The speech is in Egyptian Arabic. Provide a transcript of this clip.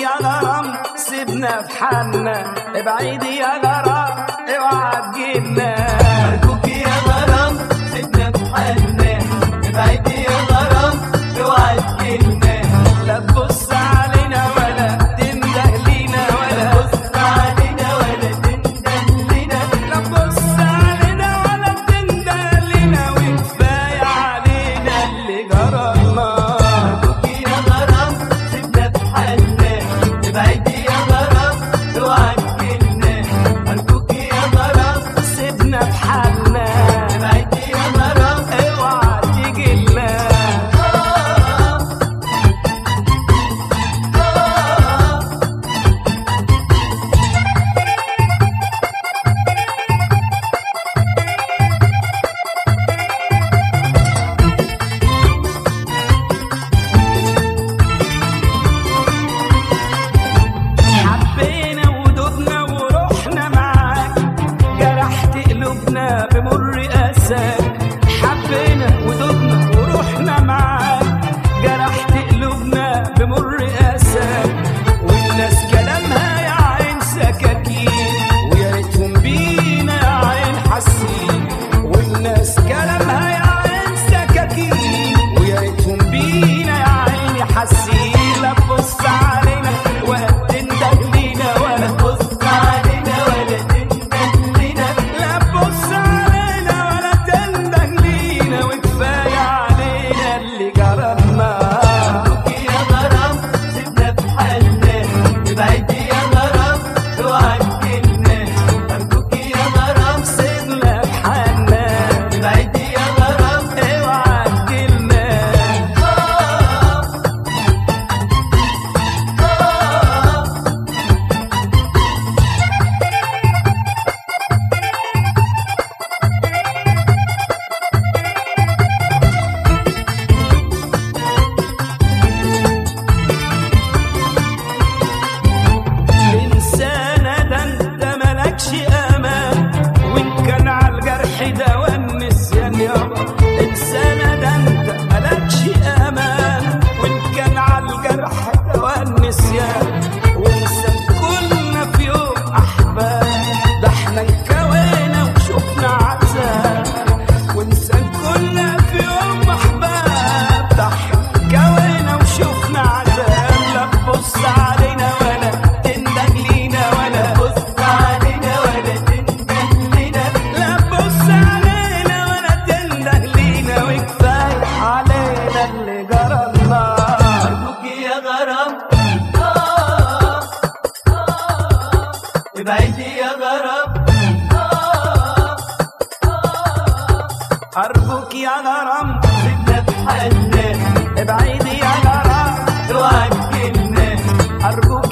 يا غرام سيبنا في حالنا ابعد يا غرام اوعى تجينا أرجوك يا غرام سيبنا في حالنا ابعد يا غرام اوعى تجينا لا تبص علينا ولا تنده لينا ولا بص علينا ولا تندم لنا لا تبص علينا ولا تنده لينا وكفايه علينا اللي جرالنا أرجوك يا غرام سيبنا في حالنا ابعد يا غرام اوعى تجينا أرجوك يا غرام سيبنا في حالنا ابعد يا غرام اوعى تجينا حبينا ودوبنا ورحنا معاك جرحت قلوبنا بمر اساك حبينا ودوبنا ورحنا معاك جرحت قلوبنا بمر اساك والناس كلامها يا عين سكاكين ويا ريتهم بينا يا عين حاسين والناس كلامها يا عين سكاكين ويا ريتهم بينا يا عيني حاسين لا تبص علينا ولا تنده لينا ولا بص علينا ولا تندم لنا لا تبص علينا ولا تنده لينا وكفايه علينا اللي جرالنا أرجوك يا غرام سيبنا في حالنا ابعد يا غرام اوعى تجينا أرجوك يا غرام سيبنا في حالنا ابعد يا غرام اوعى تجيلنا إنسانة ده أنت ملكش أمان وإن كان على الجرح ده والنسيان يابا إنسانة ده أنت ملكش أمان وإن كان على الجرح ده والنسيان وإنسان كنا في يوم أحباب ده إحنا انكوينا وشفنا عذاب وإنسان كنا في يوم أحباب ده إحنا انكوينا وشفنا عذاب لا تبص علينا ولا تندم لينا ولا بص علينا ولا تندم لنا لا تبص علينا ولا تنده لينا وكفايه علينا اللي جرالنا أرجوك يا غرام آه، آه، ابعد يا غرام آه، آه، ارجوك يا غرام سيبنا في حالنا ابعد يا غرام اوعى تجينا ارجوك